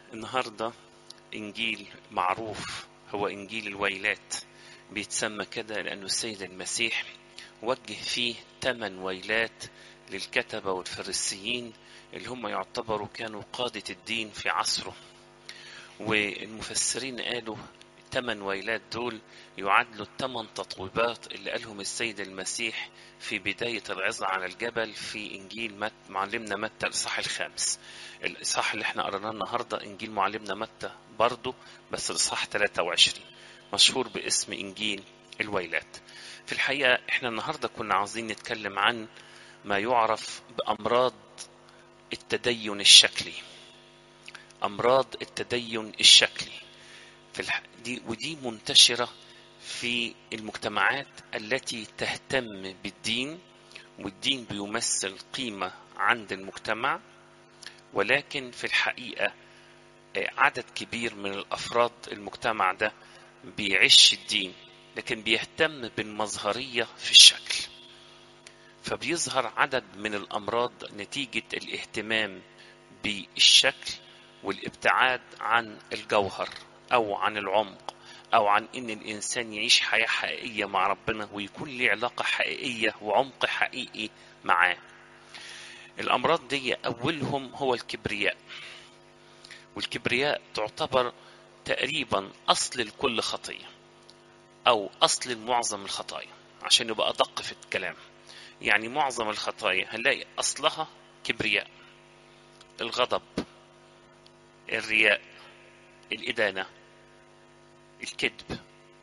النهاردة إنجيل معروف هو إنجيل الويلات بيتسمى كده لأنه السيد المسيح وجه فيه ثمان ويلات للكتبة والفريسيين اللي هم يعتبروا كانوا قادة الدين في عصره والمفسرين قالوا الثمان ويلات دول يعادلوا الثمان تطويبات اللي قالهم السيد المسيح في بداية العظة على الجبل في إنجيل مت معلمنا متى الإصحاح الخامس الإصحاح اللي احنا قرأناه النهاردة إنجيل معلمنا متى برضه بس الإصحاح 23 مشهور باسم إنجيل الويلات في الحقيقة احنا النهاردة كنا عاوزين نتكلم عن ما يعرف بأمراض التدين الشكلي أمراض التدين الشكلي في الح... دي ودي منتشرة في المجتمعات التي تهتم بالدين والدين بيمثل قيمة عند المجتمع ولكن في الحقيقة عدد كبير من الأفراد المجتمع ده بيعش الدين لكن بيهتم بالمظهرية في الشكل فبيظهر عدد من الأمراض نتيجة الاهتمام بالشكل والابتعاد عن الجوهر أو عن العمق أو عن إن الإنسان يعيش حياة حقيقية مع ربنا ويكون له علاقة حقيقية وعمق حقيقي معاه الأمراض دي أولهم هو الكبرياء والكبرياء تعتبر تقريبا أصل لكل خطية أو أصل لمعظم الخطايا عشان يبقى أدق في الكلام يعني معظم الخطايا هنلاقي أصلها كبرياء الغضب الرياء الإدانة الكذب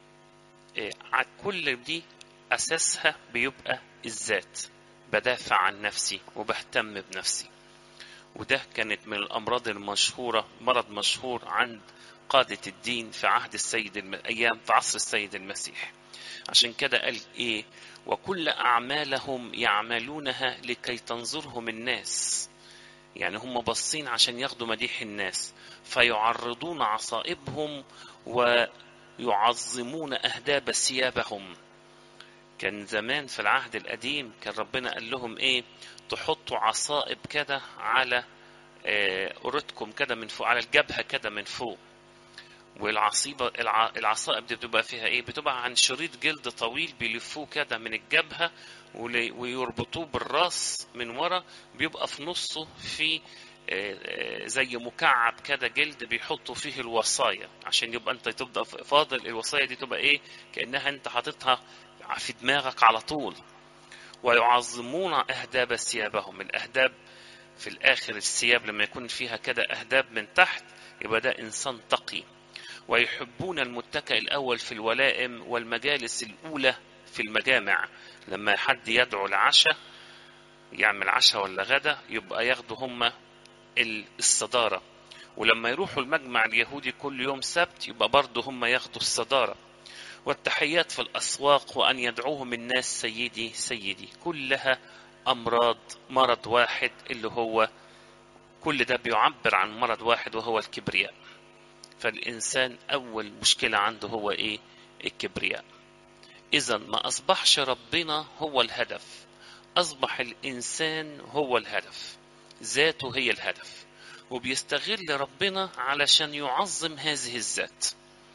كل دي أساسها بيبقى الذات بدافع عن نفسي وبهتم بنفسي وده كانت من الأمراض المشهورة مرض مشهور عند قادة الدين في عهد السيد الم... أيام في عصر السيد المسيح عشان كده قال إيه وكل أعمالهم يعملونها لكي تنظرهم الناس يعني هم باصين عشان ياخدوا مديح الناس فيعرضون عصائبهم ويعظمون أهداب ثيابهم كان زمان في العهد القديم كان ربنا قال لهم ايه تحطوا عصائب كده على قرتكم كده من فوق على الجبهة كده من فوق والعصيبة العصائب دي بتبقى فيها ايه بتبقى عن شريط جلد طويل بيلفوه كده من الجبهة ويربطوه بالراس من ورا بيبقى في نصه في زي مكعب كده جلد بيحطوا فيه الوصايا عشان يبقى انت تبقى فاضل الوصايا دي تبقى ايه كانها انت حاططها في دماغك على طول ويعظمون اهداب ثيابهم الاهداب في الاخر الثياب لما يكون فيها كده اهداب من تحت يبقى ده انسان تقي ويحبون المتكئ الاول في الولائم والمجالس الاولى في المجامع لما حد يدعو لعشاء يعمل عشاء ولا غدا يبقى ياخدوا هم الصدارة ولما يروحوا المجمع اليهودي كل يوم سبت يبقى برضه هم ياخدوا الصدارة والتحيات في الأسواق وأن يدعوهم الناس سيدي سيدي كلها أمراض مرض واحد اللي هو كل ده بيعبر عن مرض واحد وهو الكبرياء فالإنسان أول مشكلة عنده هو إيه الكبرياء إذا ما أصبحش ربنا هو الهدف أصبح الإنسان هو الهدف ذاته هي الهدف وبيستغل ربنا علشان يعظم هذه الذات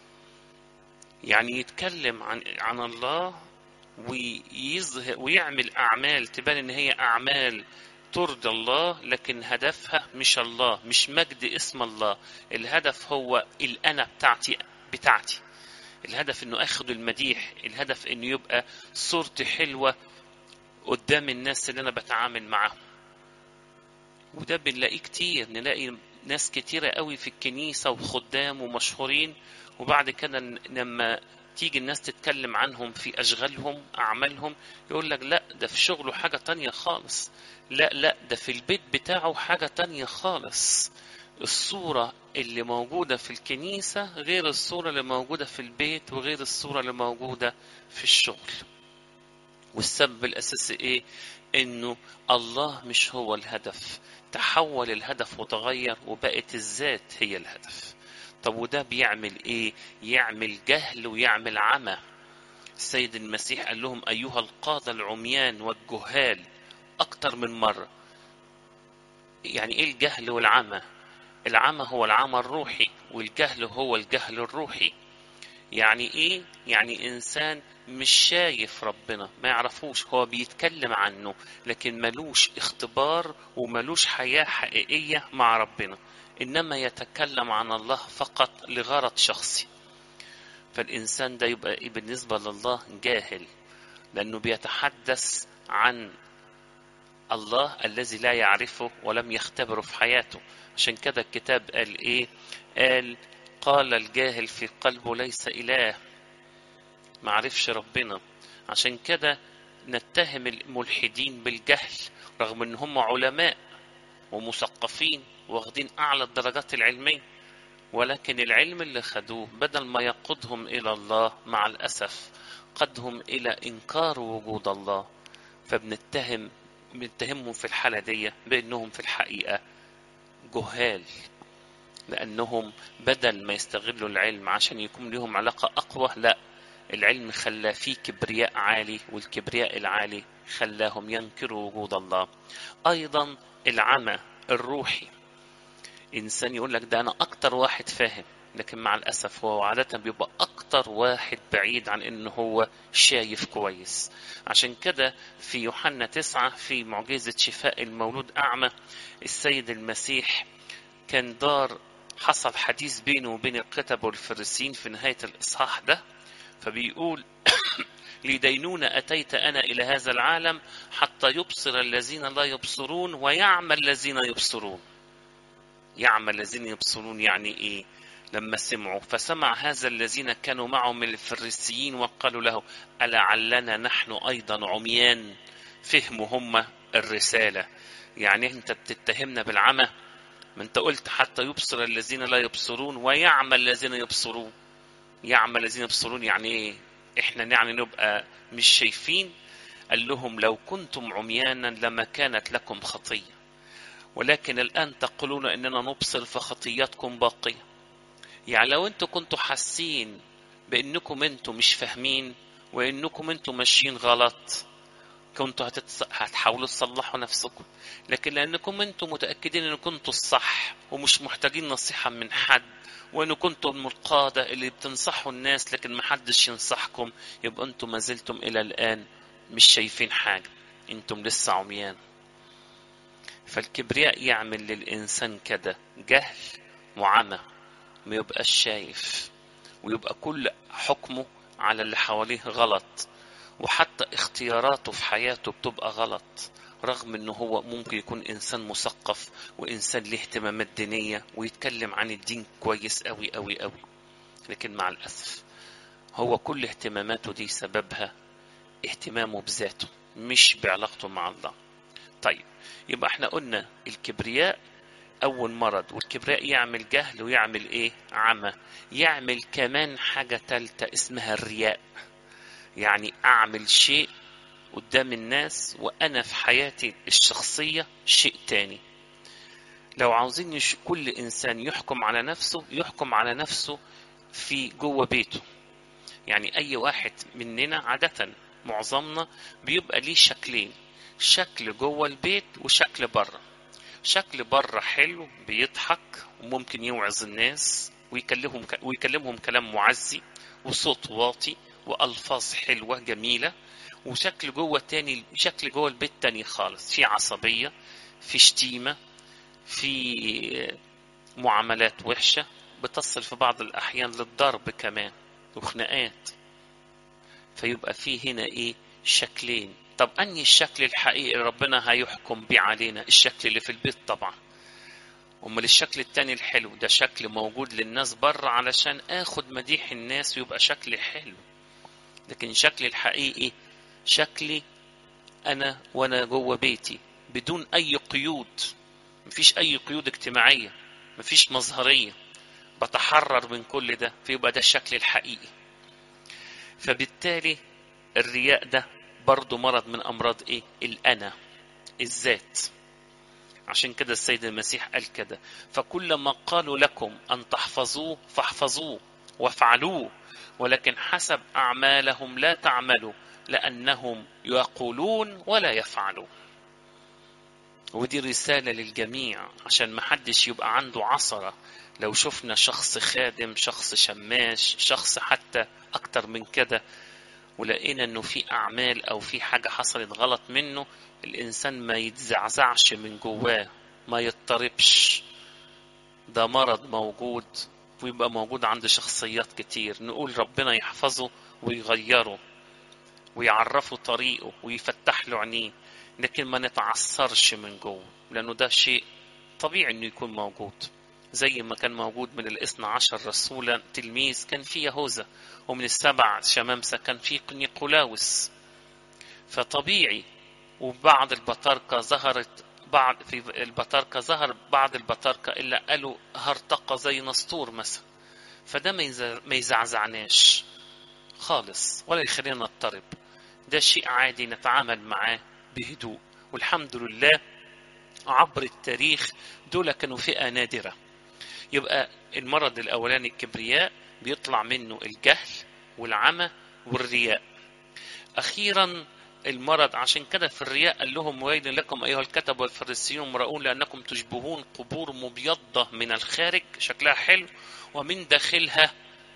يعني يتكلم عن عن الله ويظهر ويعمل اعمال تبان ان هي اعمال ترضي الله لكن هدفها مش الله مش مجد اسم الله الهدف هو الانا بتاعتي بتاعتي الهدف انه اخد المديح الهدف انه يبقى صورتي حلوه قدام الناس اللي انا بتعامل معاهم وده بنلاقيه كتير نلاقي ناس كتيرة قوي في الكنيسة وخدام ومشهورين وبعد كده لما تيجي الناس تتكلم عنهم في أشغالهم أعمالهم يقول لك لا ده في شغله حاجة تانية خالص لا لا ده في البيت بتاعه حاجة تانية خالص الصورة اللي موجودة في الكنيسة غير الصورة اللي موجودة في البيت وغير الصورة اللي موجودة في الشغل والسبب الأساسي إيه؟ إنه الله مش هو الهدف تحول الهدف وتغير وبقت الذات هي الهدف طب وده بيعمل ايه يعمل جهل ويعمل عمى السيد المسيح قال لهم ايها القادة العميان والجهال اكتر من مرة يعني ايه الجهل والعمى العمى هو العمى الروحي والجهل هو الجهل الروحي يعني ايه يعني انسان مش شايف ربنا ما يعرفوش هو بيتكلم عنه لكن ملوش اختبار وملوش حياة حقيقية مع ربنا انما يتكلم عن الله فقط لغرض شخصي فالانسان ده يبقى إيه بالنسبة لله جاهل لانه بيتحدث عن الله الذي لا يعرفه ولم يختبره في حياته عشان كده الكتاب قال ايه قال قال الجاهل في قلبه ليس اله ما عرفش ربنا عشان كده نتهم الملحدين بالجهل رغم ان هم علماء ومثقفين واخدين اعلى الدرجات العلميه ولكن العلم اللي خدوه بدل ما يقودهم الى الله مع الاسف قدهم الى انكار وجود الله فبنتهم بنتهمهم في الحاله دي بانهم في الحقيقه جهال لانهم بدل ما يستغلوا العلم عشان يكون لهم علاقه اقوى لا العلم خلى فيه كبرياء عالي والكبرياء العالي خلاهم ينكروا وجود الله ايضا العمى الروحي انسان يقول لك ده انا اكتر واحد فاهم لكن مع الاسف هو عاده بيبقى اكتر واحد بعيد عن ان هو شايف كويس عشان كده في يوحنا تسعة في معجزة شفاء المولود أعمى السيد المسيح كان دار حصل حديث بينه وبين الكتب والفريسيين في نهاية الإصحاح ده فبيقول لدينونة أتيت أنا إلى هذا العالم حتى يبصر الذين لا يبصرون ويعمى الذين يبصرون يعمى الذين يبصرون يعني إيه لما سمعوا فسمع هذا الذين كانوا معه من الفريسيين وقالوا له ألعلنا نحن أيضا عميان فهموا هم الرسالة يعني أنت بتتهمنا بالعمى ما أنت قلت حتى يبصر الذين لا يبصرون ويعمى الذين يبصرون يعمى الذين يبصرون يعني ايه احنا يعني نبقى مش شايفين قال لهم لو كنتم عميانا لما كانت لكم خطية ولكن الآن تقولون إننا نبصر فخطياتكم باقية يعني لو انتوا كنتوا حاسين بانكم انتوا مش فاهمين وانكم انتوا ماشيين غلط كنتوا هتتص... هتحاولوا تصلحوا نفسكم لكن لانكم انتوا متاكدين ان كنتوا الصح ومش محتاجين نصيحه من حد وان كنتم القاده اللي بتنصحوا الناس لكن محدش ينصحكم يبقى انتوا ما زلتم الى الان مش شايفين حاجه انتم لسه عميان فالكبرياء يعمل للانسان كده جهل وعمى ما يبقاش شايف ويبقى كل حكمه على اللي حواليه غلط وحتى اختياراته في حياته بتبقى غلط رغم انه هو ممكن يكون انسان مثقف وانسان له اهتمامات دينيه ويتكلم عن الدين كويس قوي قوي قوي لكن مع الاسف هو كل اهتماماته دي سببها اهتمامه بذاته مش بعلاقته مع الله طيب يبقى احنا قلنا الكبرياء أول مرض والكبرياء يعمل جهل ويعمل إيه؟ عمى يعمل كمان حاجة تالتة اسمها الرياء يعني أعمل شيء قدام الناس وأنا في حياتي الشخصية شيء تاني لو عاوزين يش... كل إنسان يحكم على نفسه يحكم على نفسه في جوه بيته يعني أي واحد مننا عادة معظمنا بيبقى ليه شكلين شكل جوه البيت وشكل بره شكل بره حلو بيضحك وممكن يوعظ الناس ويكلمهم ويكلمهم كلام معزي وصوت واطي والفاظ حلوه جميله وشكل جوه تاني شكل جوه البيت تاني خالص في عصبيه في شتيمه في معاملات وحشه بتصل في بعض الاحيان للضرب كمان وخناقات فيبقى في هنا ايه شكلين طب أنهي الشكل الحقيقي ربنا هيحكم بيه علينا الشكل اللي في البيت طبعا أمال الشكل التاني الحلو ده شكل موجود للناس بره علشان آخد مديح الناس ويبقى شكلي حلو لكن شكلي الحقيقي شكلي أنا وأنا جوه بيتي بدون أي قيود مفيش أي قيود اجتماعية مفيش مظهرية بتحرر من كل ده فيبقى ده الشكل الحقيقي فبالتالي الرياء ده برضه مرض من أمراض إيه؟ الأنا الذات عشان كده السيد المسيح قال كده فكلما قالوا لكم أن تحفظوه فاحفظوه وافعلوه ولكن حسب أعمالهم لا تعملوا لأنهم يقولون ولا يفعلون ودي رسالة للجميع عشان محدش يبقى عنده عصرة لو شفنا شخص خادم شخص شماش شخص حتى أكتر من كده ولقينا انه في اعمال او في حاجة حصلت غلط منه الانسان ما يتزعزعش من جواه ما يضطربش ده مرض موجود ويبقى موجود عند شخصيات كتير نقول ربنا يحفظه ويغيره ويعرفه طريقه ويفتح له عينيه لكن ما نتعثرش من جوه لانه ده شيء طبيعي انه يكون موجود زي ما كان موجود من الاثنى عشر رسولا تلميذ كان في يهوذا ومن السبع شمامسة كان في نيقولاوس فطبيعي وبعض البطاركة ظهرت بعض في البطاركة ظهر بعض البطاركة إلا قالوا هرطقة زي نسطور مثلا فده ما يزعزعناش خالص ولا يخلينا نضطرب ده شيء عادي نتعامل معاه بهدوء والحمد لله عبر التاريخ دول كانوا فئة نادرة يبقى المرض الأولاني الكبرياء بيطلع منه الجهل والعمى والرياء أخيرا المرض عشان كده في الرياء قال لهم ويل لكم أيها الكتب والفريسيون مرؤون لأنكم تشبهون قبور مبيضة من الخارج شكلها حلو ومن داخلها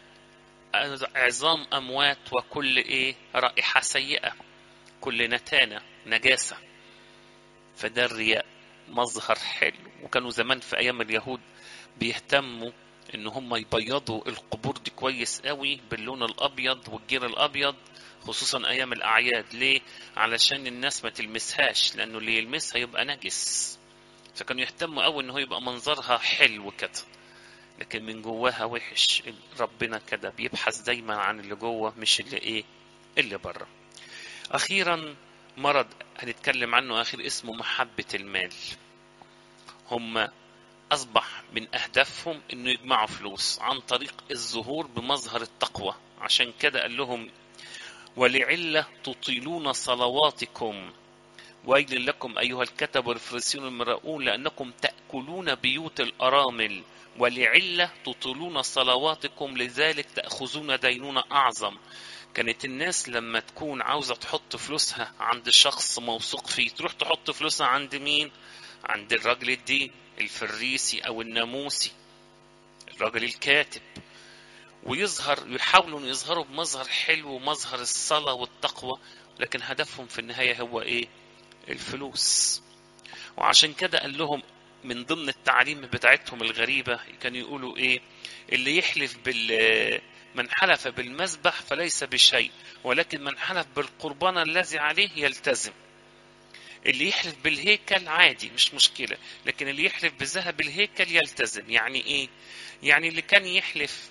عظام أموات وكل إيه رائحة سيئة كل نتانة نجاسة فده الرياء مظهر حلو وكانوا زمان في أيام اليهود بيهتموا ان هم يبيضوا القبور دي كويس قوي باللون الابيض والجير الابيض خصوصا ايام الاعياد ليه علشان الناس ما تلمسهاش لانه اللي يلمسها يبقى نجس فكانوا يهتموا قوي ان هو يبقى منظرها حلو كده لكن من جواها وحش ربنا كده بيبحث دايما عن اللي جوه مش اللي ايه اللي بره اخيرا مرض هنتكلم عنه اخر اسمه محبة المال هم أصبح من أهدافهم إنه يجمعوا فلوس عن طريق الظهور بمظهر التقوى عشان كده قال لهم ولعلة تطيلون صلواتكم ويل لكم أيها الكتب والفريسيون المرؤون لأنكم تأكلون بيوت الأرامل ولعلة تطيلون صلواتكم لذلك تأخذون دينونة أعظم كانت الناس لما تكون عاوزة تحط فلوسها عند شخص موثوق فيه تروح تحط فلوسها عند مين؟ عند الراجل الدين الفريسي او الناموسي الراجل الكاتب ويظهر يحاولوا ان يظهروا بمظهر حلو ومظهر الصلاة والتقوى لكن هدفهم في النهاية هو ايه الفلوس وعشان كده قال لهم من ضمن التعليم بتاعتهم الغريبة كانوا يقولوا ايه اللي يحلف بال من حلف بالمذبح فليس بشيء ولكن من حلف بالقربان الذي عليه يلتزم اللي يحلف بالهيكل عادي مش مشكلة لكن اللي يحلف بذهب الهيكل يلتزم يعني ايه يعني اللي كان يحلف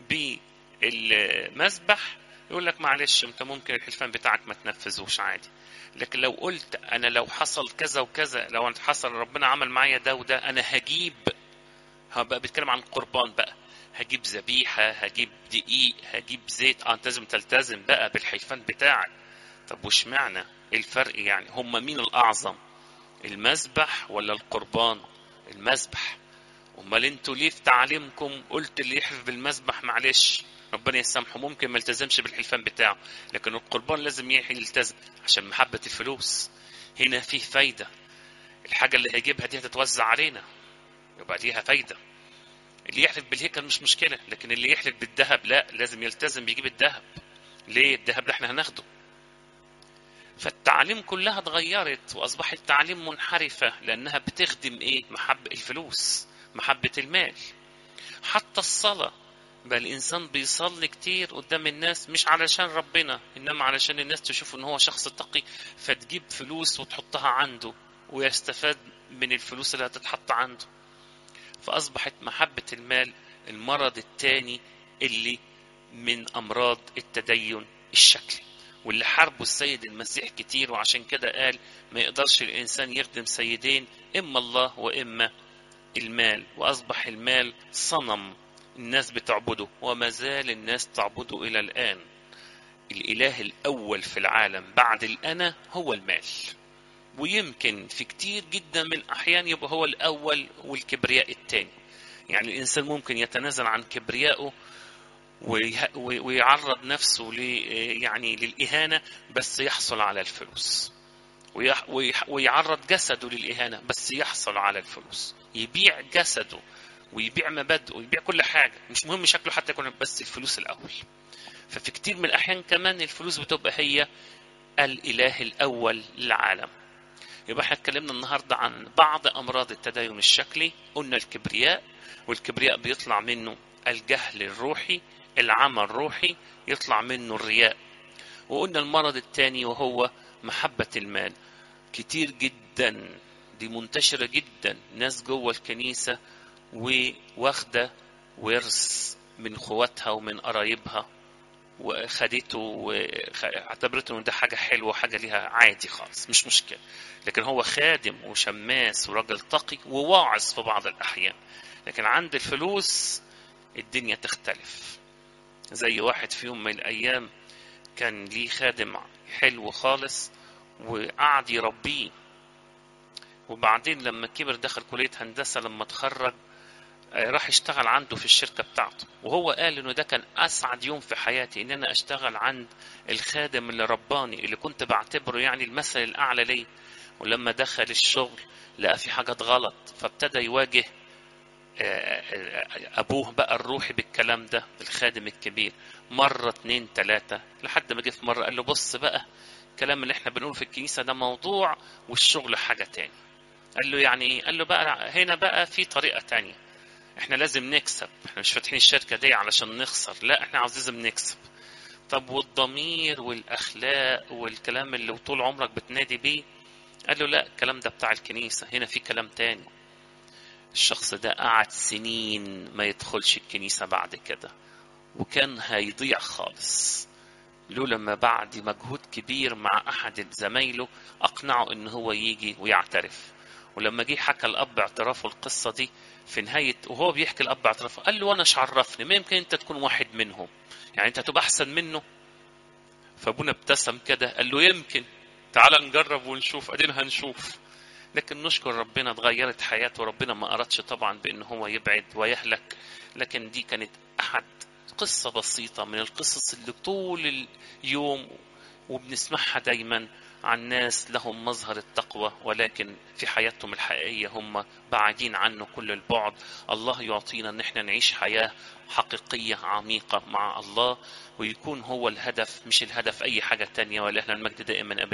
بالمذبح يقول لك معلش انت ممكن الحلفان بتاعك ما تنفذوش عادي لكن لو قلت انا لو حصل كذا وكذا لو انت حصل ربنا عمل معايا ده وده انا هجيب هبقى بيتكلم عن القربان بقى هجيب ذبيحة هجيب دقيق هجيب زيت اه انت لازم تلتزم بقى بالحلفان بتاعك طب وش معنى الفرق يعني هم مين الأعظم المذبح ولا القربان المذبح امال انتوا ليه في تعليمكم قلت اللي يحلف بالمذبح معلش ربنا يسامحه ممكن ما يلتزمش بالحلفان بتاعه لكن القربان لازم يلتزم عشان محبة الفلوس هنا فيه فايدة الحاجة اللي هيجيبها دي هتتوزع علينا يبقى ليها فايدة اللي يحلف بالهيكل مش مشكلة لكن اللي يحلف بالذهب لا لازم يلتزم بيجيب الذهب ليه الذهب ده احنا هناخده فالتعليم كلها اتغيرت واصبحت تعليم منحرفه لانها بتخدم ايه محبه الفلوس محبه المال حتى الصلاه بل الانسان بيصلي كتير قدام الناس مش علشان ربنا انما علشان الناس تشوف ان هو شخص تقي فتجيب فلوس وتحطها عنده ويستفاد من الفلوس اللي هتتحط عنده فاصبحت محبه المال المرض الثاني اللي من امراض التدين الشكلي واللي حاربوا السيد المسيح كتير وعشان كده قال ما يقدرش الإنسان يخدم سيدين إما الله وإما المال وأصبح المال صنم الناس بتعبده وما زال الناس تعبده إلى الآن الإله الأول في العالم بعد الأنا هو المال ويمكن في كتير جدا من الأحيان يبقى هو الأول والكبرياء الثاني يعني الإنسان ممكن يتنازل عن كبريائه ويعرض نفسه ل يعني للإهانة بس يحصل على الفلوس ويح ويح ويعرض جسده للإهانة بس يحصل على الفلوس يبيع جسده ويبيع مبادئه ويبيع كل حاجة مش مهم شكله حتى يكون بس الفلوس الأول ففي كتير من الأحيان كمان الفلوس بتبقى هي الإله الأول للعالم يبقى احنا اتكلمنا النهارده عن بعض امراض التدين الشكلي قلنا الكبرياء والكبرياء بيطلع منه الجهل الروحي العمى الروحي يطلع منه الرياء وقلنا المرض الثاني وهو محبة المال كتير جدا دي منتشرة جدا ناس جوه الكنيسة وواخدة ورث من خواتها ومن قرايبها وخدته واعتبرته ان ده حاجه حلوه وحاجه ليها عادي خالص مش مشكله لكن هو خادم وشماس وراجل تقي وواعظ في بعض الاحيان لكن عند الفلوس الدنيا تختلف زي واحد في يوم من الايام كان ليه خادم حلو خالص وقعد يربيه وبعدين لما كبر دخل كليه هندسه لما اتخرج راح يشتغل عنده في الشركة بتاعته وهو قال انه ده كان اسعد يوم في حياتي ان انا اشتغل عند الخادم اللي رباني اللي كنت بعتبره يعني المثل الاعلى لي ولما دخل الشغل لقى في حاجات غلط فابتدى يواجه ابوه بقى الروحي بالكلام ده الخادم الكبير مرة اتنين تلاتة لحد ما جه في مرة قال له بص بقى الكلام اللي احنا بنقوله في الكنيسة ده موضوع والشغل حاجة تاني قال له يعني ايه قال له بقى هنا بقى في طريقة تانية احنا لازم نكسب احنا مش فاتحين الشركه دي علشان نخسر لا احنا عاوزين لازم نكسب طب والضمير والاخلاق والكلام اللي طول عمرك بتنادي بيه قال له لا الكلام ده بتاع الكنيسه هنا في كلام تاني الشخص ده قعد سنين ما يدخلش الكنيسه بعد كده وكان هيضيع خالص لولا ما بعد مجهود كبير مع احد زمايله اقنعه ان هو يجي ويعترف ولما جه حكى الاب اعترافه القصه دي في نهاية وهو بيحكي الأب اعترافه قال له وأنا ايش عرفني ما يمكن أنت تكون واحد منهم يعني أنت هتبقى أحسن منه فأبونا ابتسم كده قال له يمكن تعال نجرب ونشوف أدينا هنشوف لكن نشكر ربنا اتغيرت حياته وربنا ما أردش طبعا بأن هو يبعد ويهلك لكن دي كانت أحد قصة بسيطة من القصص اللي طول اليوم وبنسمعها دايما عن ناس لهم مظهر التقوى ولكن في حياتهم الحقيقية هم بعيدين عنه كل البعد الله يعطينا ان احنا نعيش حياة حقيقية عميقة مع الله ويكون هو الهدف مش الهدف اي حاجة تانية ولا احنا المجد دائما ابدا